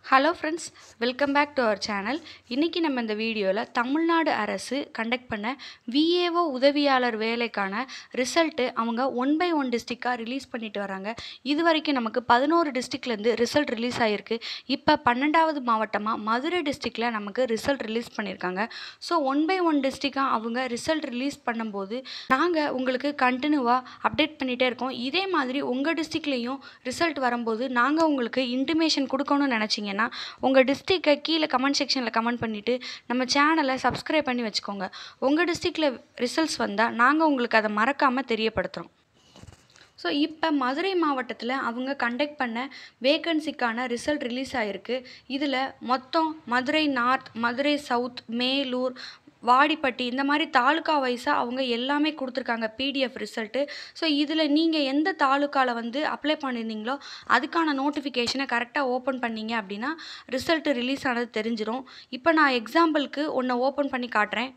hello friends welcome back to our channel இன்றைக்கி நம்ம இந்த வீடியோவில் தமிழ்நாடு அரசு கண்டக்ட் பண்ண விஏஓ உதவியாளர் வேலைக்கான ரிசல்ட்டு அவங்க ஒன் பை ஒன் டிஸ்ட்ரிக்டாக ரிலீஸ் பண்ணிட்டு வராங்க இது வரைக்கும் நமக்கு பதினோரு டிஸ்ட்ரிக்ட்லேருந்து ரிசல்ட் ரிலீஸ் ஆகிருக்கு இப்போ பன்னெண்டாவது மாவட்டமாக மதுரை டிஸ்ட்ரிக்டில் நமக்கு ரிசல்ட் ரிலீஸ் பண்ணியிருக்காங்க ஸோ ஒன் பை ஒன் டிஸ்ட்ரிக்டாக அவங்க ரிசல்ட் ரிலீஸ் பண்ணும்போது நாங்கள் உங்களுக்கு கண்டினியூவாக அப்டேட் பண்ணிகிட்டே இருக்கோம் இதே மாதிரி உங்கள் டிஸ்ட்ரிக்ட்லேயும் ரிசல்ட் வரும்போது நாங்கள் உங்களுக்கு இன்டிமேஷன் கொடுக்கணும்னு நினச்சிங்கன்னா உங்கள் டிஸ்ட்ரிக்டை கீழே கமெண்ட் செக்ஷனில் கமெண்ட் பண்ணிவிட்டு நம்ம சேனலை சப்ஸ்கிரைப் பண்ணி வச்சுக்கோங்க உங்கள் டிஸ்ட்ரிக்டில் ரிசல்ட்ஸ் வந்தால் நாங்கள் உங்களுக்கு அதை மறக்காமல் தெரியப்படுத்துகிறோம் ஸோ இப்போ மதுரை மாவட்டத்தில் அவங்க கண்டக்ட் பண்ண வேகன்சிக்கான ரிசல்ட் ரிலீஸ் ஆகிருக்கு இதில் மொத்தம் மதுரை நார்த் மதுரை சவுத் மேலூர் வாடிப்பட்டி இந்த மாதிரி தாலுக்கா வைஸாக அவங்க எல்லாமே கொடுத்துருக்காங்க பிடிஎஃப் ரிசல்ட்டு ஸோ இதில் நீங்கள் எந்த தாலுக்காவில் வந்து அப்ளை பண்ணியிருந்தீங்களோ அதுக்கான நோட்டிஃபிகேஷனை கரெக்டாக ஓப்பன் பண்ணீங்க அப்படின்னா ரிசல்ட்டு ரிலீஸ் ஆனது தெரிஞ்சிடும் இப்போ நான் எக்ஸாம்பிளுக்கு ஒன்றை ஓப்பன் பண்ணி காட்டுறேன்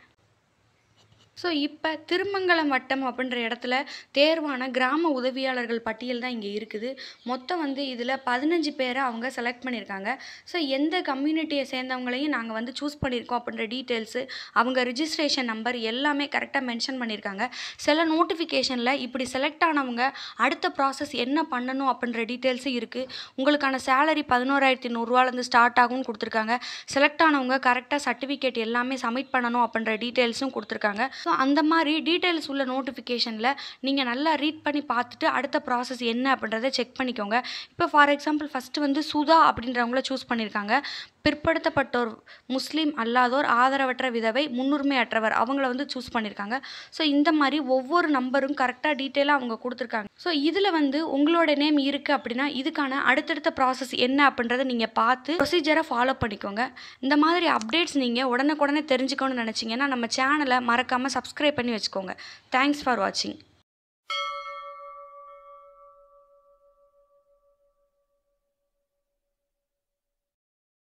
ஸோ இப்போ திருமங்கலம் வட்டம் அப்படின்ற இடத்துல தேர்வான கிராம உதவியாளர்கள் பட்டியல் தான் இங்கே இருக்குது மொத்தம் வந்து இதில் பதினஞ்சு பேரை அவங்க செலக்ட் பண்ணியிருக்காங்க ஸோ எந்த கம்யூனிட்டியை சேர்ந்தவங்களையும் நாங்கள் வந்து சூஸ் பண்ணியிருக்கோம் அப்படின்ற டீட்டெயில்ஸு அவங்க ரிஜிஸ்ட்ரேஷன் நம்பர் எல்லாமே கரெக்டாக மென்ஷன் பண்ணியிருக்காங்க சில நோட்டிஃபிகேஷனில் இப்படி செலக்ட் ஆனவங்க அடுத்த ப்ராசஸ் என்ன பண்ணணும் அப்படின்ற டீட்டெயில்ஸும் இருக்குது உங்களுக்கான சேலரி பதினோராயிரத்தி நூறுரூவாலேருந்து ஸ்டார்ட் ஆகும்னு கொடுத்துருக்காங்க செலக்ட் ஆனவங்க கரெக்டாக சர்டிஃபிகேட் எல்லாமே சப்மிட் பண்ணணும் அப்படின்ற டீட்டெயில்ஸும் கொடுத்துருக்காங்க ஸோ அந்த மாதிரி டீட்டெயில்ஸ் உள்ள நோட்டிஃபிகேஷனில் நீங்கள் நல்லா ரீட் பண்ணி பார்த்துட்டு அடுத்த ப்ராசஸ் என்ன அப்படின்றத செக் பண்ணிக்கோங்க இப்போ ஃபார் எக்ஸாம்பிள் ஃபஸ்ட்டு வந்து சுதா அப்படின்றவங்கள சூஸ் பண்ணியிருக்காங்க பிற்படுத்தப்பட்டோர் முஸ்லீம் அல்லாதோர் ஆதரவற்ற விதவை முன்னுரிமை அற்றவர் அவங்கள வந்து சூஸ் பண்ணியிருக்காங்க ஸோ இந்த மாதிரி ஒவ்வொரு நம்பரும் கரெக்டாக டீட்டெயிலாக அவங்க கொடுத்துருக்காங்க ஸோ இதில் வந்து உங்களோட நேம் இருக்குது அப்படின்னா இதுக்கான அடுத்தடுத்த ப்ராசஸ் என்ன அப்படின்றத நீங்கள் பார்த்து ப்ரொசீஜரை ஃபாலோ பண்ணிக்கோங்க இந்த மாதிரி அப்டேட்ஸ் நீங்கள் உடனுக்குடனே தெரிஞ்சுக்கணும்னு நினச்சிங்கன்னா நம்ம சேனலை மறக்காமல் சப்ஸ்கிரைப் பண்ணி வச்சுக்கோங்க தேங்க்ஸ் ஃபார் வாட்சிங்